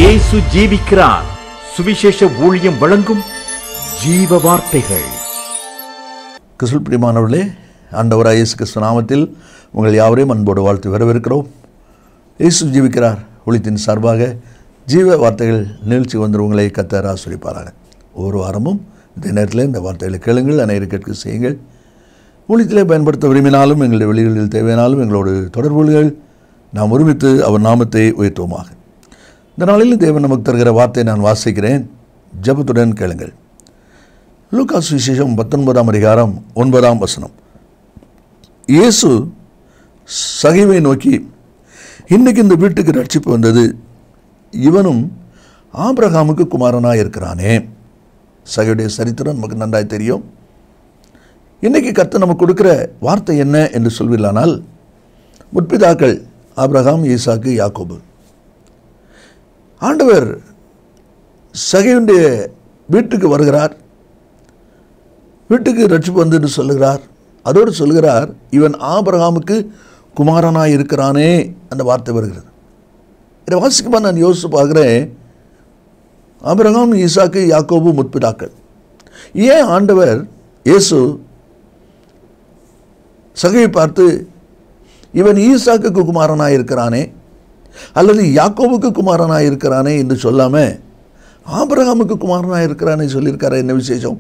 இயேசு ஜீவிக்கிறார் சுவிசேஷ ஊழியம் வழங்கும் ஜீவ வார்த்தைகள் கிறிஸ்துவில் பிரியமானவர்களே ஆண்டவராக இயேசு கிறிஸ்து நாமத்தில் உங்கள் யாவரையும் அன்போடு வாழ்த்து வரவேற்கிறோம் இயேசு ஜீவிக்கிறார் ஒளித்தின் சார்பாக ஜீவ வார்த்தைகள் நிகழ்ச்சி வந்து உங்களை கத்தர் ஆசிரிப்பாராங்க ஒவ்வொரு வாரமும் இந்த நேரத்தில் இந்த வார்த்தைகளை கேளுங்கள் அனைவரும் கேட்க செய்யுங்கள் ஊழியத்திலே பயன்படுத்த விரும்பினாலும் எங்களுடைய வெளிகளில் தேவையானாலும் எங்களோடு தொடர்பு கொள்ளுங்கள் நாம் ஒருமித்து அவர் நாமத்தை உயர்த்துவோமாக இந்த நாளில் தேவன் நமக்கு தருகிற வார்த்தையை நான் வாசிக்கிறேன் ஜெபத்துடன் கேளுங்கள் லூகாஸ் விசேஷம் பத்தொன்பதாம் அதிகாரம் ஒன்பதாம் வசனம் இயேசு சகைவை நோக்கி இன்னைக்கு இந்த வீட்டுக்கு ரட்சிப்பு வந்தது இவனும் ஆபிரகாமுக்கு குமாரனாக இருக்கிறானே சகையுடைய சரித்திரம் நமக்கு நன்றாய் தெரியும் இன்னைக்கு கர்த்தர் நமக்கு கொடுக்கிற வார்த்தை என்ன என்று சொல்வீர்களானால் முற்பிதாக்கள் ஆபிரகாம் ஈசாக்கு யாக்கோபு ஆண்டவர் சகையுடைய வீட்டுக்கு வருகிறார் வீட்டுக்கு ரட்சிப்பு வந்து என்று சொல்லுகிறார் அதோடு சொல்லுகிறார் இவன் ஆபிரகாமுக்கு குமாரனாய் இருக்கிறானே அந்த வார்த்தை வருகிறது இதை வாசிக்குமா நான் யோசித்து பார்க்குறேன் ஆபிரகாம் ஈசாக்கு யாக்கோபு முற்பிதாக்கள் ஏன் ஆண்டவர் இயேசு சகையை பார்த்து இவன் ஈசாக்குக்கு குமாரனாய் இருக்கிறானே அல்லது யாக்கோபுக்கு குமாரனாய் இருக்கிறானே என்று சொல்லாமல் ஆபிரகாமுக்கு குமாரனாய் இருக்கிறானே சொல்லியிருக்காரு என்ன விசேஷம்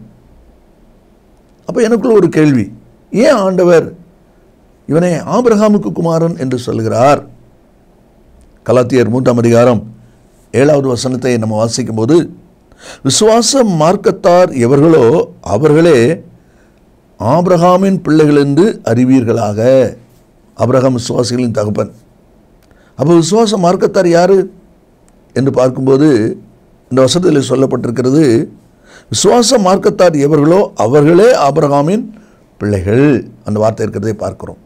அப்போ எனக்குள்ள ஒரு கேள்வி ஏன் ஆண்டவர் இவனை ஆபிரகாமுக்கு குமாரன் என்று சொல்கிறார் கலாத்தியர் மூன்றாம் அதிகாரம் ஏழாவது வசனத்தை நம்ம வாசிக்கும் போது விசுவாச மார்க்கத்தார் எவர்களோ அவர்களே ஆபிரகாமின் பிள்ளைகள் என்று அறிவீர்களாக ஆபிரகாம் விசுவாசிகளின் தகப்பன் அப்போ விசுவாச மார்க்கத்தார் யார் என்று பார்க்கும்போது இந்த வசனத்தில் சொல்லப்பட்டிருக்கிறது விசுவாச மார்க்கத்தார் எவர்களோ அவர்களே ஆபிரகாமின் பிள்ளைகள் அந்த வார்த்தை இருக்கிறதை பார்க்கிறோம்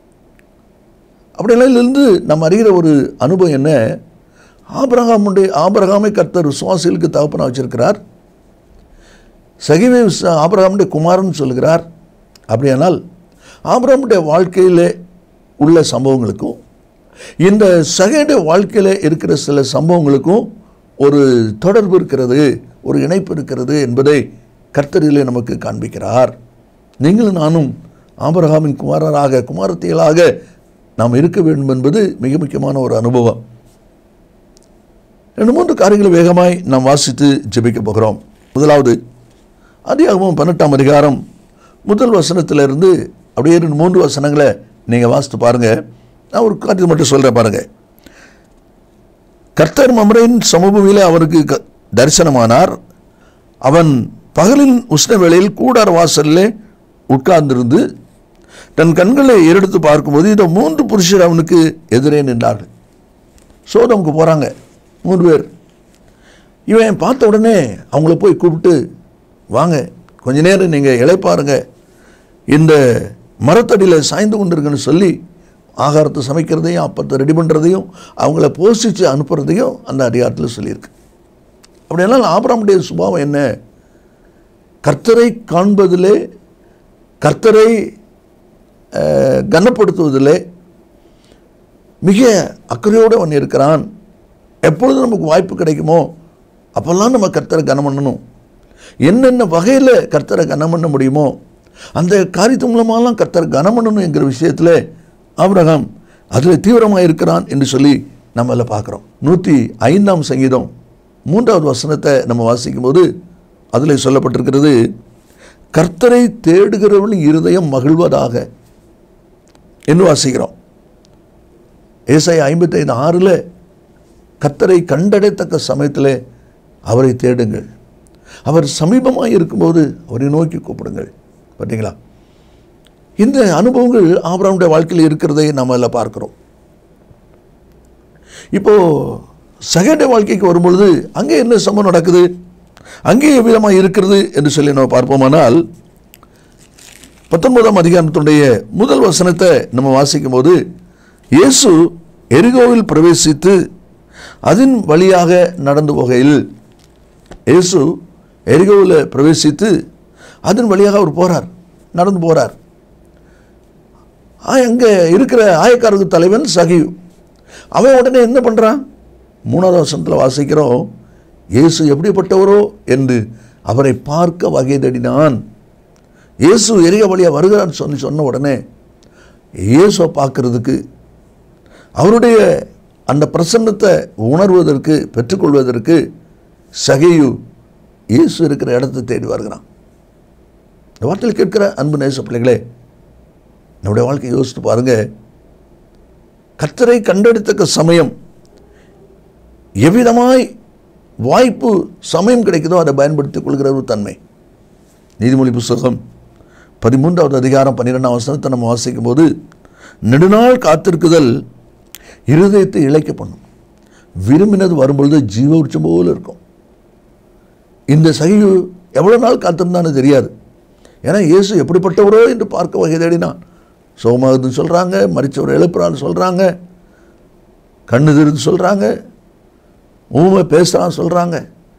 அப்படியிலிருந்து நம்ம அறிகிற ஒரு அனுபவம் என்ன ஆபிரகாமுடைய ஆபிரகாமை கர்த்தர் விசுவாசிகளுக்கு தகப்பனாக வச்சிருக்கிறார் சகிவே விச ஆபிரகாமுடைய குமாரன் சொல்கிறார் அப்படியானால் ஆபிரகாமுடைய வாழ்க்கையில் உள்ள சம்பவங்களுக்கும் இந்த சகையுடைய வாழ்க்கையில் இருக்கிற சில சம்பவங்களுக்கும் ஒரு தொடர்பு இருக்கிறது ஒரு இணைப்பு இருக்கிறது என்பதை கர்த்தரிலே நமக்கு காண்பிக்கிறார் நீங்களும் நானும் ஆபரகாமின் குமாரராக குமாரத்தியலாக நாம் இருக்க வேண்டும் என்பது மிக முக்கியமான ஒரு அனுபவம் ரெண்டு மூன்று காரியங்களை வேகமாய் நாம் வாசித்து ஜெபிக்க போகிறோம் முதலாவது அதிகாரமும் பன்னெண்டாம் அதிகாரம் முதல் வசனத்திலிருந்து அப்படியே ரெண்டு மூன்று வசனங்களை நீங்கள் வாசித்து பாருங்கள் நான் ஒரு காரியத்தை மட்டும் சொல்கிறேன் பாருங்கள் கர்த்தர் மமரின் சமபூமியிலே அவருக்கு க- தரிசனமானார் அவன் பகலின் உஷ்ண வேளையில் கூடார வாசலிலே உட்கார்ந்திருந்து தன் கண்களை ஏறெடுத்து பார்க்கும்போது இந்த மூன்று புருஷர் அவனுக்கு எதிரே நின்றார்கள் சோதமுக்கு போகிறாங்க மூன்று பேர் இவன் பார்த்த உடனே அவங்கள போய் கூப்பிட்டு வாங்க கொஞ்ச நேரம் நீங்கள் இளைப்பாருங்க இந்த மரத்தடியில் சாய்ந்து கொண்டிருக்குன்னு சொல்லி ஆகாரத்தை சமைக்கிறதையும் அப்பத்தை ரெடி பண்ணுறதையும் அவங்கள போஷித்து அனுப்புறதையும் அந்த அதிகாரத்தில் சொல்லியிருக்கு அப்படியெல்லாம் ஆபராமுடைய சுபாவம் என்ன கர்த்தரை காண்பதிலே கர்த்தரை அஹ், கனப்படுத்துவதிலே மிக அக்கறையோடு அவன் இருக்கிறான் எப்பொழுது நமக்கு வாய்ப்பு கிடைக்குமோ அப்போல்லாம் நம்ம கர்த்தரை கனம் பண்ணணும் என்னென்ன வகையில் கர்த்தரை கனம் பண்ண முடியுமோ அந்த காரியத்து மூலமாலாம் கர்த்தரை கனம் பண்ணணும் என்கிற விஷயத்தில் ஆபிரகாம் அதில் தீவிரமாக இருக்கிறான் என்று சொல்லி நம்ம அதில் பார்க்குறோம் நூற்றி ஐந்தாம் சங்கீதம் மூன்றாவது வசனத்தை நம்ம வாசிக்கும்போது அதில் சொல்லப்பட்டிருக்கிறது கர்த்தரை தேடுகிறவர்கள் இருதயம் மகிழ்வதாக என்று வாசிக்கிறோம் ஏசாய் ஐம்பத்தைந்து ஆறில் கர்த்தரை கண்டடைத்தக்க சமயத்தில் அவரை தேடுங்கள் அவர் சமீபமாக இருக்கும்போது அவரை நோக்கி கூப்பிடுங்கள் பார்த்தீங்களா இந்த அனுபவங்கள் ஆபிரகாமுடைய வாழ்க்கையில் இருக்கிறதை நம்ம அதில் பார்க்கிறோம் இப்போ சகேடைய வாழ்க்கைக்கு வரும்பொழுது அங்கே என்ன சம்பவம் நடக்குது அங்கே எவ்விதமாக இருக்கிறது என்று சொல்லி நம்ம பார்ப்போமானால் பத்தொன்பதாம் அதிகாரத்தினுடைய முதல் வசனத்தை நம்ம வாசிக்கும் போது இயேசு எரிகோவில் பிரவேசித்து அதன் வழியாக நடந்து போகையில் இயேசு எரிகோவில் பிரவேசித்து அதன் வழியாக அவர் போகிறார் நடந்து போகிறார் அங்கே இருக்கிற ஆயக்காரருக்கு தலைவன் சகிவ் அவன் உடனே என்ன பண்ணுறான் மூணாவது வசனத்தில் வாசிக்கிறோம் இயேசு எப்படிப்பட்டவரோ என்று அவரை பார்க்க வகை தேடினான் இயேசு எரிய வழியாக வருகிறான்னு சொல்லி சொன்ன உடனே இயேசுவை பார்க்கறதுக்கு அவருடைய அந்த பிரசன்னத்தை உணர்வதற்கு பெற்றுக்கொள்வதற்கு சகையு இயேசு இருக்கிற இடத்தை தேடி வருகிறான் இந்த வார்த்தையில் கேட்கிற அன்பு நேச பிள்ளைகளே நம்முடைய வாழ்க்கையை யோசித்து பாருங்க கர்த்தரை கண்டெடுத்தக்க சமயம் எவ்விதமாய் வாய்ப்பு சமயம் கிடைக்குதோ அதை பயன்படுத்திக் கொள்கிற ஒரு தன்மை நீதிமொழி புஸ்தகம் பதிமூன்றாவது அதிகாரம் பன்னிரெண்டாம் வசனத்தை நம்ம வாசிக்கும் போது நெடுநாள் காத்திருக்குதல் இருதயத்தை இழைக்க பண்ணும் விரும்பினது வரும்பொழுது ஜீவ உச்சம் போல இருக்கும் இந்த சகிவு எவ்வளோ நாள் காத்திருந்தான்னு தெரியாது ஏன்னா இயேசு எப்படிப்பட்டவரோ என்று பார்க்க வகை தேடினான் சோமாகுதுன்னு சொல்கிறாங்க மறிச்சவர் எழுப்புறான்னு சொல்கிறாங்க கண்ணு திருந்து சொல்கிறாங்க ஊமை பேசுகிறான்னு சொல்கிறாங்க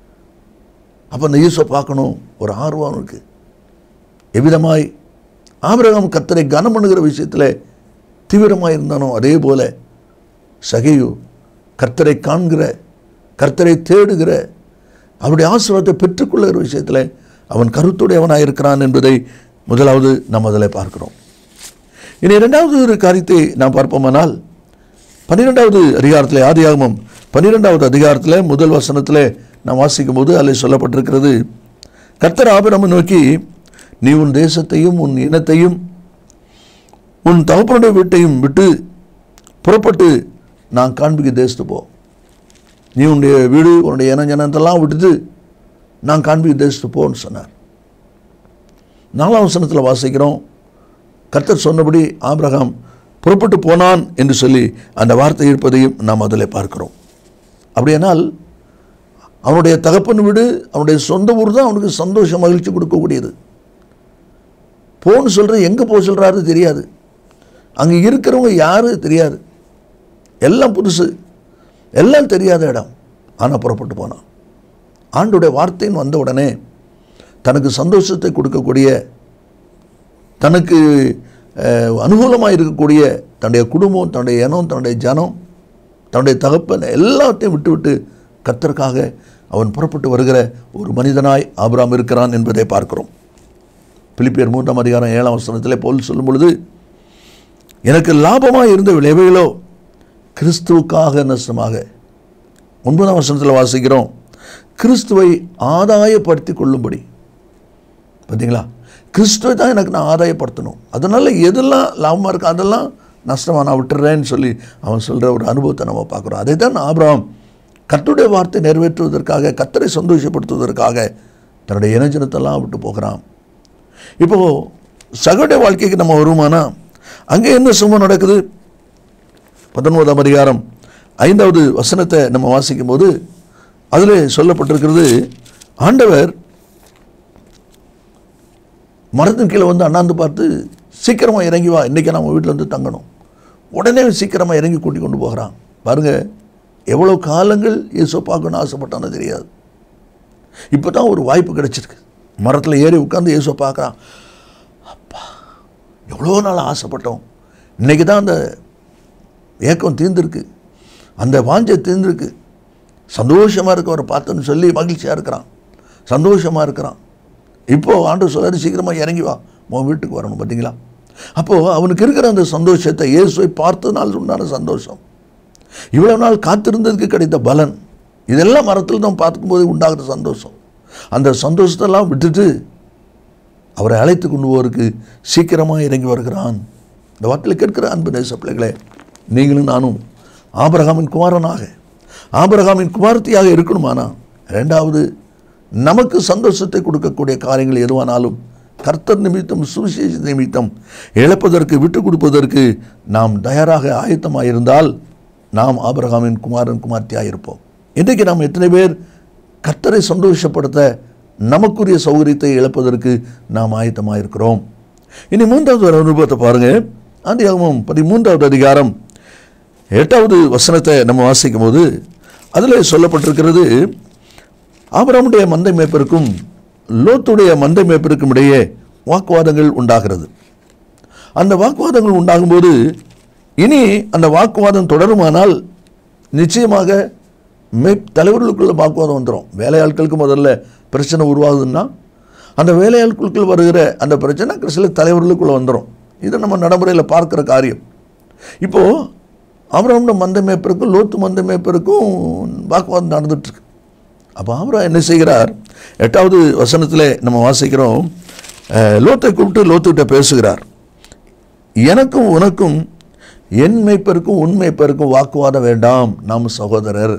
அப்போ அந்த இயேசுவை பார்க்கணும் ஒரு ஆர்வம் இருக்குது எவ்விதமாய் ஆபிரகாம் கத்தரை கனம் பண்ணுகிற விஷயத்தில் தீவிரமாக இருந்தானோ அதே போல சகையு கர்த்தரை காண்கிற கர்த்தரை தேடுகிற அவருடைய ஆசீர்வாதத்தை பெற்றுக்கொள்ளுகிற விஷயத்தில் அவன் கருத்துடையவனாக இருக்கிறான் என்பதை முதலாவது நாம் அதில் பார்க்கிறோம் இனி இரண்டாவது ஒரு காரியத்தை நாம் பார்ப்போமானால் பன்னிரெண்டாவது அதிகாரத்தில் ஆதியாகமம் பன்னிரெண்டாவது அதிகாரத்தில் முதல் வசனத்தில் நாம் வாசிக்கும் போது அதில் சொல்லப்பட்டிருக்கிறது கர்த்தர் ஆபிரமை நோக்கி நீ உன் தேசத்தையும் உன் இனத்தையும் உன் தகப்பனுடைய வீட்டையும் விட்டு புறப்பட்டு நான் காண்பிக்க தேசத்து போ நீ உன்னுடைய வீடு உன்னுடைய இன ஜனத்தெல்லாம் விட்டுட்டு நான் காண்பிக்க தேசத்து போன்னு சொன்னார் நாலாம் வசனத்தில் வாசிக்கிறோம் கர்த்தர் சொன்னபடி ஆபிரகாம் புறப்பட்டு போனான் என்று சொல்லி அந்த வார்த்தை இருப்பதையும் நாம் அதில் பார்க்கிறோம் அப்படியானால் அவனுடைய தகப்பன் வீடு அவனுடைய சொந்த ஊர் தான் அவனுக்கு சந்தோஷம் மகிழ்ச்சி கொடுக்கக்கூடியது போன்னு சொல்கிறது எங்கே போக சொல்கிறாரு தெரியாது அங்கே இருக்கிறவங்க யாரு தெரியாது எல்லாம் புதுசு எல்லாம் தெரியாத இடம் ஆனால் புறப்பட்டு போனான் ஆண்டுடைய வார்த்தைன்னு வந்த உடனே தனக்கு சந்தோஷத்தை கொடுக்கக்கூடிய தனக்கு அனுகூலமாக இருக்கக்கூடிய தன்னுடைய குடும்பம் தன்னுடைய இனம் தன்னுடைய ஜனம் தன்னுடைய தகப்பன் எல்லாத்தையும் விட்டு விட்டு கத்தற்காக அவன் புறப்பட்டு வருகிற ஒரு மனிதனாய் ஆபிராம் இருக்கிறான் என்பதை பார்க்கிறோம் பிலிப்பியர் மூன்றாம் அதிகாரம் ஏழாம் வசனத்திலே போல் சொல்லும் பொழுது எனக்கு லாபமாக இருந்த விளைவுகளோ கிறிஸ்துவுக்காக நஷ்டமாக ஒன்பதாம் வருஷத்தில் வாசிக்கிறோம் கிறிஸ்துவை ஆதாயப்படுத்தி கொள்ளும்படி பார்த்தீங்களா கிறிஸ்துவை தான் எனக்கு நான் ஆதாயப்படுத்தணும் அதனால் எதெல்லாம் லாபமாக இருக்கோ அதெல்லாம் நஷ்டமாக நான் விட்டுறேன்னு சொல்லி அவன் சொல்கிற ஒரு அனுபவத்தை நம்ம பார்க்குறோம் அதை தான் ஆபிரகாம் கர்த்தருடைய வார்த்தை நிறைவேற்றுவதற்காக கத்தரை சந்தோஷப்படுத்துவதற்காக தன்னுடைய இனஜனத்தெல்லாம் விட்டு போகிறான் இப்போது சகோடைய வாழ்க்கைக்கு நம்ம வருமானா அங்கே என்ன சும்மா நடக்குது பத்தொன்பதாம் அதிகாரம் ஐந்தாவது வசனத்தை நம்ம வாசிக்கும் போது அதில் சொல்லப்பட்டிருக்கிறது ஆண்டவர் மரத்தின் கீழே வந்து அண்ணாந்து பார்த்து சீக்கிரமாக இறங்கி வா இன்றைக்கி நம்ம வீட்டில் வந்து தங்கணும் உடனே சீக்கிரமாக இறங்கி கூட்டி கொண்டு போகிறான் பாருங்கள் எவ்வளோ காலங்கள் இயேசு பார்க்கணும்னு ஆசைப்பட்டான்னு தெரியாது இப்போ தான் ஒரு வாய்ப்பு கிடைச்சிருக்கு மரத்தில் ஏறி உட்காந்து இயேசுவை பார்க்குறான் அப்பா எவ்வளோ நாள் ஆசைப்பட்டோம் இன்றைக்கி தான் அந்த ஏக்கம் தீர்ந்துருக்கு அந்த வாஞ்சை தீர்ந்துருக்கு சந்தோஷமாக இருக்க அவரை பார்த்தோன்னு சொல்லி மகிழ்ச்சியாக இருக்கிறான் சந்தோஷமாக இருக்கிறான் இப்போது ஆண்டு சொல்லாரு சீக்கிரமாக இறங்கி வா உன் வீட்டுக்கு வரணும் பார்த்தீங்களா அப்போது அவனுக்கு இருக்கிற அந்த சந்தோஷத்தை இயேசுவை பார்த்ததுனால உண்டான சந்தோஷம் இவ்வளோ நாள் காத்திருந்ததுக்கு கிடைத்த பலன் இதெல்லாம் மரத்தில் தான் பார்க்கும்போது உண்டாகிற சந்தோஷம் அந்த சந்தோஷத்தெல்லாம் விட்டுட்டு அவரை அழைத்து கொண்டு போவதற்கு சீக்கிரமாக இறங்கி வருகிறான் இந்த வார்த்தையில் கேட்கிற அன்பு நேச பிள்ளைகளே நீங்களும் நானும் ஆபரகாமின் குமாரனாக ஆபரகாமின் குமாரத்தியாக இருக்கணுமானா ரெண்டாவது நமக்கு சந்தோஷத்தை கொடுக்கக்கூடிய காரியங்கள் எதுவானாலும் கர்த்தர் நிமித்தம் சுவிசேஷ நிமித்தம் இழப்பதற்கு விட்டு கொடுப்பதற்கு நாம் தயாராக ஆயத்தமாக இருந்தால் நாம் ஆபரகாமின் குமாரன் குமார்த்தியாக இருப்போம் இன்றைக்கு நாம் எத்தனை பேர் கர்த்தரை சந்தோஷப்படுத்த நமக்குரிய சௌகரியத்தை இழப்பதற்கு நாம் ஆயத்தமாக இருக்கிறோம் இனி மூன்றாவது ஒரு அனுபவத்தை பாருங்கள் ஆதியாகமம் பதிமூன்றாவது அதிகாரம் எட்டாவது வசனத்தை நம்ம வாசிக்கும் போது அதில் சொல்லப்பட்டிருக்கிறது ஆபராமுடைய மந்தை மேய்ப்பிற்கும் லோத்துடைய மந்தை மேய்ப்பிற்கும் இடையே வாக்குவாதங்கள் உண்டாகிறது அந்த வாக்குவாதங்கள் உண்டாகும்போது இனி அந்த வாக்குவாதம் தொடருமானால் நிச்சயமாக மே தலைவர்களுக்குள்ள வாக்குவாதம் வந்துடும் வேலையாட்களுக்கு முதல்ல பிரச்சனை உருவாகுதுன்னா அந்த வேலையாட்களுக்குள் வருகிற அந்த பிரச்சனை சில தலைவர்களுக்குள்ள வந்துடும் இது நம்ம நடைமுறையில் பார்க்குற காரியம் இப்போது ஆபிரகாமோட மந்த மேய்ப்பருக்கும் லோத்து மந்த மேய்ப்பருக்கும் வாக்குவாதம் நடந்துட்டுருக்கு அப்போ ஆபிரகாம் என்ன செய்கிறார் எட்டாவது வசனத்தில் நம்ம வாசிக்கிறோம் அஹ், லோத்தை கூப்பிட்டு லோத்துக்கிட்ட பேசுகிறார் எனக்கும் உனக்கும் என் மேய்ப்பருக்கும் உன் மேய்ப்பருக்கும் வாக்குவாதம் வேண்டாம் நாம் சகோதரர்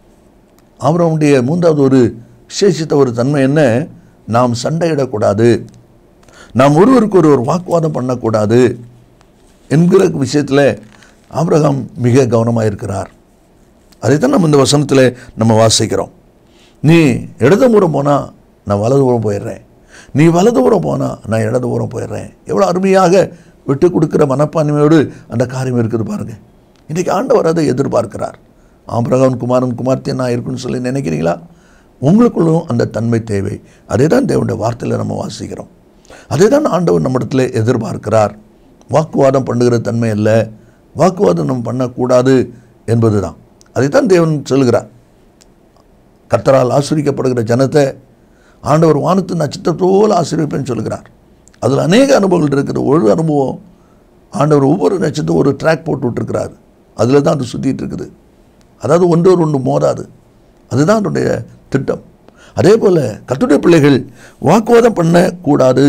அவருடைய மூன்றாவது ஒரு விசேஷித்த ஒரு தன்மை என்ன நாம் சண்டையிடக்கூடாது நாம் ஒருவருக்கு ஒருவர் வாக்குவாதம் பண்ணக்கூடாது என்கிற விஷயத்தில் ஆபிரகாம் மிக கவனமாக இருக்கிறார் அதைத்தான் நம்ம இந்த வசனத்தில் நம்ம வாசிக்கிறோம் நீ இடதுபுறம் போனால் நான் வலதுபுறம் போயிடுறேன் நீ வலதுபுறம் போனால் நான் இடதுபுறம் போயிடுறேன் எவ்வளோ அருமையாக விட்டு கொடுக்குற மனப்பான்மையோடு அந்த காரியம் இருக்குது பாருங்கள் இன்றைக்கி ஆண்டவர் அதை எதிர்பார்க்கிறார் ஆபிரகாம் குமாரன் குமார்த்தியன் நான் இருக்குன்னு சொல்லி நினைக்கிறீங்களா உங்களுக்குள்ளும் அந்த தன்மை தேவை அதே தான் தேவனுடைய வார்த்தையில் நம்ம வாசிக்கிறோம் அதே தான் ஆண்டவர் நம்மிடத்தில் எதிர்பார்க்கிறார் வாக்குவாதம் பண்ணுகிற தன்மை அல்ல வாக்குவாதம் நம்ம பண்ணக்கூடாது என்பது தான் அதைத்தான் தேவன் சொல்கிறார் கர்த்தரால் ஆசிரிக்கப்படுகிற ஜனத்தை ஆண்டவர் வானத்து நட்சத்திரத்தோல் ஆசீர்விப்பேன்னு சொல்கிறார் அதில் அநேக அனுபவங்கள் இருக்கிற ஒரு அனுபவம் ஆண்டவர் ஒவ்வொரு நட்சத்திரம் ஒரு ட்ராக் போட்டு விட்டுருக்கிறார் அதில் தான் அது சுற்றிட்டு இருக்குது அதாவது ஒன்றோடு ஒன்று மோதாது அதுதான் அதனுடைய திட்டம் அதே போல் கத்துடைய பிள்ளைகள் வாக்குவாதம் பண்ணக்கூடாது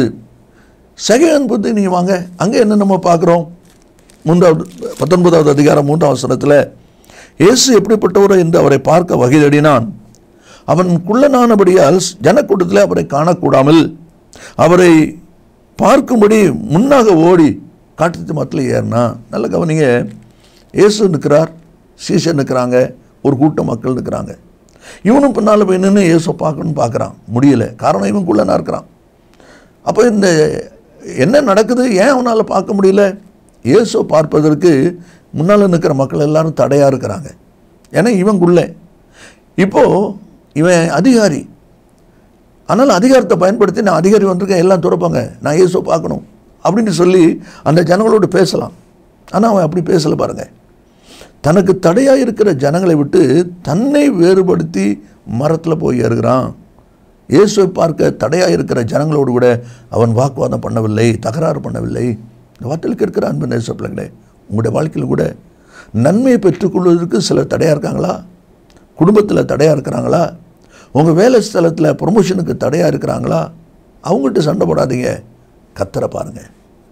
சகையன் புத்தி நீ வாங்க அங்கே என்ன நம்ம பார்க்குறோம் மூன்றாவது பத்தொன்பதாவது அதிகாரம் மூன்றாம் வசனத்தில் இயேசு எப்படிப்பட்டவரோ என்று அவரை பார்க்க வகை தேடினான் அவன் குள்ளனானபடியால் ஜனக்கூட்டத்தில் அவரை காணக்கூடாமல் அவரை பார்க்கும்படி முன்னாக ஓடி காட்டு மரத்தில் ஏறினா நல்ல கவனிங்க இயேசு நிற்கிறார் சீசன் நிற்கிறாங்க ஒரு கூட்டம் மக்கள் நிற்கிறாங்க இவனும் பின்னால் போய் நின்று இயேசு பார்க்கணும்னு பார்க்குறான் முடியல காரணம் இவன் குள்ளனாக இருக்கிறான் அப்போ இந்த என்ன நடக்குது ஏன் அவனால் பார்க்க முடியல இயேசு பார்ப்பதற்கு முன்னால் நிற்கிற மக்கள் எல்லாரும் தடையாக இருக்கிறாங்க ஏன்னா இவன் குள்ளே இப்போது இவன் அதிகாரி ஆனால் அதிகாரத்தை பயன்படுத்தி நான் அதிகாரி வந்திருக்கேன் எல்லாம் துறப்பாங்க நான் இயேசு பார்க்கணும் அப்படின்னு சொல்லி அந்த ஜனங்களோடு பேசலாம் ஆனால் அவன் அப்படி பேசலை பாருங்கள் தனக்கு தடையாக இருக்கிற ஜனங்களை விட்டு தன்னை வேறுபடுத்தி மரத்தில் போய் ஏறுகிறான் இயேசுவை பார்க்க தடையாக இருக்கிற ஜனங்களோடு கூட அவன் வாக்குவாதம் பண்ணவில்லை தகராறு பண்ணவில்லை இந்த வார்த்தையில் இருக்கிற அன்பு நேச பிள்ளைங்களே உங்களுடைய வாழ்க்கையில் கூட நன்மையை பெற்றுக்கொள்வதற்கு சிலர் தடையாக இருக்காங்களா குடும்பத்தில் தடையாக இருக்கிறாங்களா உங்கள் வேலை ஸ்தலத்தில் ப்ரொமோஷனுக்கு தடையாக இருக்கிறாங்களா அவங்கள்ட்ட சண்டை போடாதீங்க கத்தரை பாருங்கள்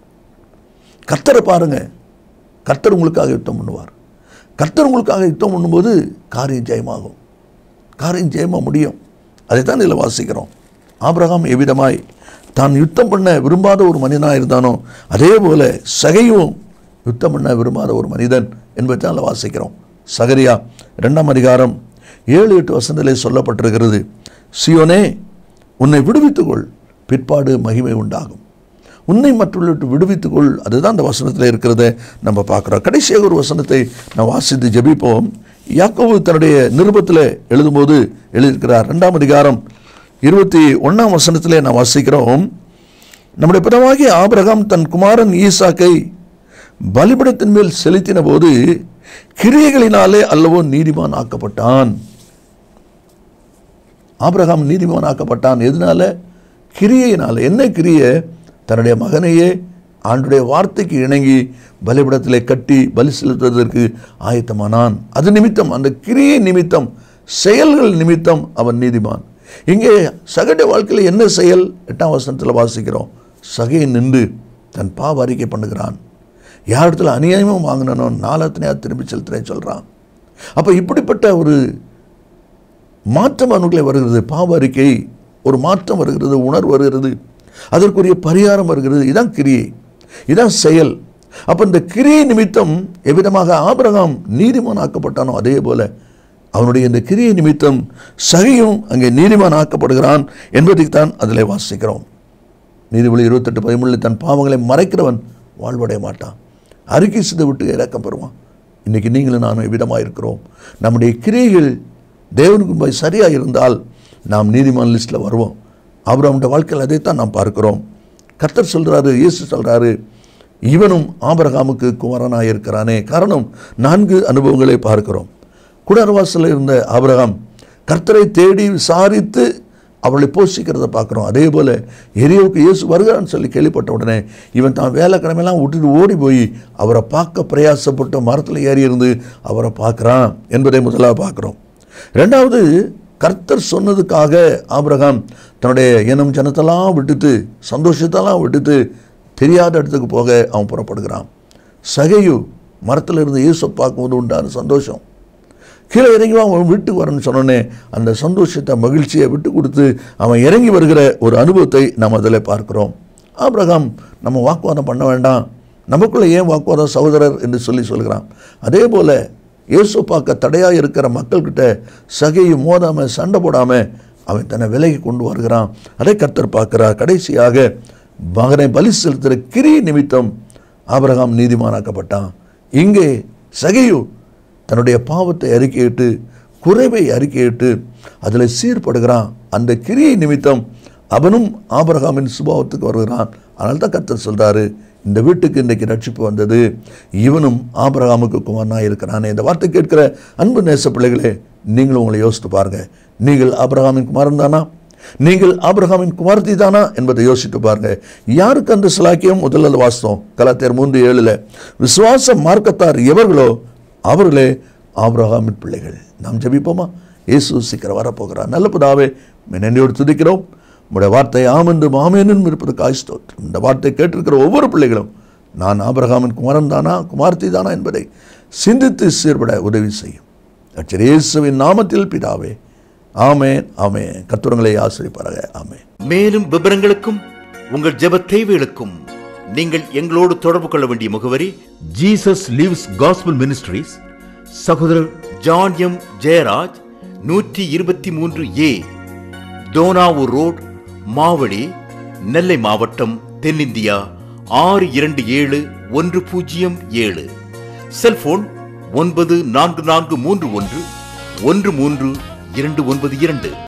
கர்த்தரை பாருங்க கர்த்தர் உங்களுக்காக யுத்தம் பண்ணுவார் கர்த்தர் உங்களுக்காக யுத்தம் பண்ணும்போது காரியம் ஜெயமாகும் காரியம் ஜெயமாக முடியும் அதைத்தான் இதில் வாசிக்கிறோம் ஆபிரகாம் எவ்விதமாய் தான் யுத்தம் பண்ண விரும்பாத ஒரு மனிதனாக இருந்தானோ அதே போல சகையும் யுத்தம் பண்ண விரும்பாத ஒரு மனிதன் என்பதை தான் வாசிக்கிறோம் சகரியா ரெண்டாம் அதிகாரம் ஏழு எட்டு வசனத்திலே சொல்லப்பட்டிருக்கிறது சியோனே உன்னை விடுவித்துக்கொள் பிற்பாடு மகிமை உண்டாகும் உன்னை மற்றவர்களுக்கு விடுவித்துக்கொள் அதுதான் அந்த வசனத்தில் இருக்கிறத நம்ம பார்க்குறோம் கடைசியாக ஒரு வசனத்தை நான் வாசித்து ஜெபிப்போம் யாக்கோபு தன்னுடைய நிருபத்தில் எழுதும்போது எழுதியிருக்கிறார் ரெண்டாம் அதிகாரம் இருபத்தி ஒன்றாம் வசனத்திலே நான் வாசிக்கிறோம் நம்முடைய பிறவாகிய ஆபிரகாம் தன் குமாரன் ஈசாக்கை பலிபடத்தின் மேல் செலுத்தின போது கிரியைகளினாலே அல்லவோ நீதிமான் ஆக்கப்பட்டான் ஆபிரகாம் நீதிமான் ஆக்கப்பட்டான் எதனால கிரியையினால என்ன கிரியை தன்னுடைய மகனையே ஆண்டுடைய வார்த்தைக்கு இணங்கி பலிபடத்திலே கட்டி பலி செலுத்துவதற்கு ஆயத்தமானான் அது நிமித்தம் அந்த கிரியை நிமித்தம் செயல்கள் நிமித்தம் அவன் நீதிமான் இங்கே சகடைய வாழ்க்கையில் என்ன செயல் எட்டாம் வசனத்தில் வாசிக்கிறோம் சகையை நின்று தன் பாவ அறிக்கை பண்ணுகிறான் யார் இடத்துல அநியாயமும் வாங்கினனோ நாலத்தனையாக திரும்பி செலுத்துறேன் சொல்கிறான் அப்போ இப்படிப்பட்ட ஒரு மாற்றம் அவனுக்குள்ளே வருகிறது பாவ அறிக்கை ஒரு மாற்றம் வருகிறது உணர்வு வருகிறது அதற்குரிய பரிகாரம் வருகிறது இதான் கிரியை இதான் செயல் அப்போ இந்த கிரியை நிமித்தம் எவ்விதமாக ஆபிரகாம் நீதிமான் ஆக்கப்பட்டானோ அதே போல அவனுடைய இந்த கிரியை நிமித்தம் சகையும் அங்கே நீதிமான் ஆக்கப்படுகிறான் என்பதைத்தான் அதில் வாசிக்கிறோம் நீதிபதி இருபத்தெட்டு பதிமூணில் தன் பாவங்களை மறைக்கிறவன் வாழ்வடைய மாட்டான் அறிக்கை செய்து விட்டு இறக்கம் பெறுவான் இன்றைக்கி நீங்களும் நானும் எவ்விதமாக இருக்கிறோம் நம்முடைய கிரியைகள் தேவனுக்கு போய் சரியாக இருந்தால் நாம் நீதிமான் லிஸ்ட்டில் வருவோம் ஆபிரகாமுடைய வாழ்க்கையில் அதைத்தான் நாம் பார்க்கிறோம் கர்த்தர் சொல்கிறாரு இயேசு சொல்கிறாரு இவனும் ஆபிரகாமுக்கு குமரனாக இருக்கிறானே காரணம் நான்கு அனுபவங்களை பார்க்கிறோம் குடர்வாசலில் இருந்த ஆபிரகாம் கர்த்தரை தேடி விசாரித்து அவளை போஷிக்கிறத பார்க்குறோம் அதே போல் எரியோவுக்கு இயேசு வருகிறான்னு சொல்லி கேள்விப்பட்ட உடனே இவன் தான் வேலைக்கிழமையெல்லாம் விட்டுட்டு ஓடி போய் அவரை பார்க்க பிரயாசப்பட்டு மரத்தில் ஏறி இருந்து அவரை பார்க்குறான் என்பதை முதலாக பார்க்குறோம் ரெண்டாவது கர்த்தர் சொன்னதுக்காக ஆபிரகாம் தன்னுடைய இனம் ஜனத்தெல்லாம் விட்டுட்டு சந்தோஷத்தெல்லாம் விட்டுட்டு தெரியாத இடத்துக்கு போக அவன் புறப்படுகிறான் சகையு மரத்தில் இருந்து இயேசு பார்க்கும்போது உண்டான சந்தோஷம் கீழே இறங்கி வா, அவன் வீட்டுக்கு வரணும்னு சொன்னோன்னே அந்த சந்தோஷத்தை மகிழ்ச்சியை விட்டு கொடுத்து அவன் இறங்கி வருகிற ஒரு அனுபவத்தை நாம் அதில் பார்க்கிறோம் ஆபிரகாம் நம்ம வாக்குவாதம் பண்ண வேண்டாம் நமக்குள்ளே ஏன் வாக்குவாதம் சகோதரர் என்று சொல்லி சொல்கிறான் அதே போல் இயேசு பார்க்க தடையாக இருக்கிற மக்கள்கிட்ட சகையை மோதாமல் சண்டை போடாமல் அவன் தன்னை விலகி கொண்டு வருகிறான் அதை கர்த்தர் பார்க்கிறார் கடைசியாக மகனை பலி செலுத்துகிற கிரி நிமித்தம் ஆபிரகாம் நீதிமானாக்கப்பட்டான் இங்கே சகையு தன்னுடைய பாவத்தை அறிக்கையிட்டு குறைவை அறிக்கையிட்டு அதில் சீர்படுகிறான் அந்த கிரியை நிமித்தம் அவனும் ஆபிரகாமின் சுபாவத்துக்கு வருகிறான் அதனால தான் கர்த்தர் சொல்றாரு இந்த வீட்டுக்கு இன்றைக்கு ரட்சிப்பு வந்தது இவனும் ஆபிரகாமுக்கு குமாரனாக இருக்கிறானே இந்த வார்த்தை கேட்கிற அன்பு நேச பிள்ளைகளே நீங்களும் உங்களை யோசித்து பாருங்க நீங்கள் ஆபிரகாமின் குமாரன் தானா நீங்கள் ஆபிரகாமின் குமார்த்தி தானா என்பதை யோசித்து பாருங்க யாருக்கு அந்த சிலாக்கியம் முதல்ல வாசித்தோம் கலாத்தியர் மூன்று ஏழுல விசுவாச மார்க்கத்தார் எவர்களோ அவர்களே ஆபிரகாமின் பிள்ளைகள் நாம் ஜெபிப்போமா இயேசு சீக்கிரம் வரப்போகிறார் நல்ல புதாவே நன்றியோடு துதிக்கிறோம் உங்களுடைய வார்த்தை ஆமென்றும் ஆமேனும் இருப்பதற்கு ஆய்ஸ்தோற்றம் இந்த வார்த்தை கேட்டிருக்கிற ஒவ்வொரு பிள்ளைகளும் நான் ஆபிரகாமின் குமாரன் தானா குமார்த்தி தானா என்பதை சிந்தித்து சீர்பட உதவி செய்யும் கர்த்தர் இயேசுவின் நாமத்தில் பிதாவே ஆமேன் ஆமேன் கத்துரங்களை ஆசிரிப்பாராக ஆமேன் மேலும் விவரங்களுக்கும் உங்கள் ஜெப தேவைகளுக்கும் நீங்கள் எங்களோடு தொடர்பு கொள்ள வேண்டிய முகவரி ஜீசஸ் லிவ்ஸ் காஸ்பல் மினிஸ்ட்ரீஸ் சகோதரர் ஜான் எம் ஜெயராஜ் நூற்றி இருபத்தி மூன்று ஏ தோனாவூர் ரோட் மாவடி நெல்லை மாவட்டம் தென்னிந்தியா ஆறு இரண்டு ஏழு ஒன்று பூஜ்ஜியம் ஏழு செல்போன் ஒன்பது நான்கு நான்கு மூன்று ஒன்று ஒன்று மூன்று இரண்டு ஒன்பது இரண்டு